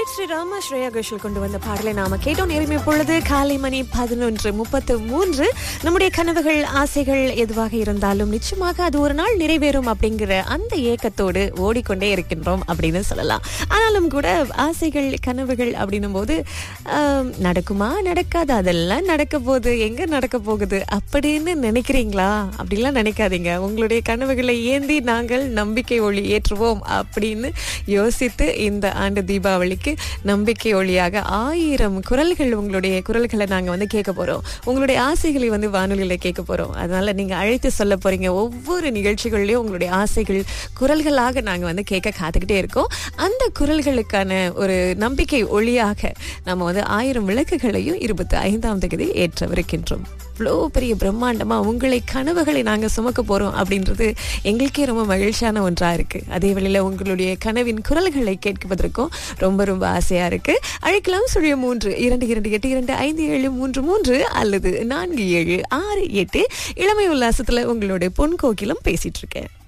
விவேக் ஸ்ரீராம ஸ்ரேயா கோஷல் கொண்டு வந்த பாடலை நாம கேட்டோம் நேரம் பொழுது காலை மணி பதினொன்று முப்பத்து மூன்று நம்முடைய கனவுகள் ஆசைகள் எதுவாக இருந்தாலும் நிச்சயமாக அது ஒரு நாள் நிறைவேறும் அப்படிங்கிற அந்த ஏக்கத்தோடு ஓடிக்கொண்டே இருக்கின்றோம் அப்படின்னு சொல்லலாம் ஆனாலும் கூட ஆசைகள் கனவுகள் அப்படின்னும் போது ஆம், நடக்குமா நடக்காது அதெல்லாம் நடக்க போகுது எங்க நடக்க போகுது அப்படின்னு நினைக்கிறீங்களா அப்படிலாம் நினைக்காதீங்க உங்களுடைய கனவுகளை ஏந்தி நாங்கள் நம்பிக்கை ஒளி ஏற்றுவோம் அப்படின்னு யோசித்து இந்த ஆண்டு தீபாவளிக்கு நம்பிக்கை ஒளியாக ஆயிரம் குரல்கள் உங்களுடைய குரல்களை நாங்க வந்து கேட்க போறோம் உங்களுடைய ஆசைகளை வந்து வானொலியில கேட்க போறோம் அதனால நீங்க அழைத்து சொல்ல போறீங்க ஒவ்வொரு நிகழ்ச்சிகள்லயும் உங்களுடைய ஆசைகள் குரல்களாக நாங்க வந்து கேட்க காத்துக்கிட்டே இருக்கோம் அந்த குரல்களுக்கான ஒரு நம்பிக்கை ஒளியாக நம்ம வந்து ஆயிரம் விளக்குகளையும் இருபத்தி ஐந்தாம் தேதி ஏற்றவிருக்கின்றோம் இவ்வளோ பெரிய பிரம்மாண்டமா உங்களை கனவுகளை நாங்க சுமக்க போறோம் அப்படின்றது எங்களுக்கே ரொம்ப மகிழ்ச்சியான ஒன்றா இருக்கு அதே வேளையில உங்களுடைய கனவின் குரல்களை கேட்பதற்கும் ரொம்ப ரொம்ப ஆசையா இருக்கு அழைக்கலாம் சுழிய மூன்று இரண்டு இரண்டு எட்டு இரண்டு ஐந்து ஏழு மூன்று மூன்று அல்லது நான்கு ஏழு ஆறு எட்டு இளமை உல்லாசத்துல உங்களுடைய பொன் கோகிலம் பேசிட்டு இருக்கேன்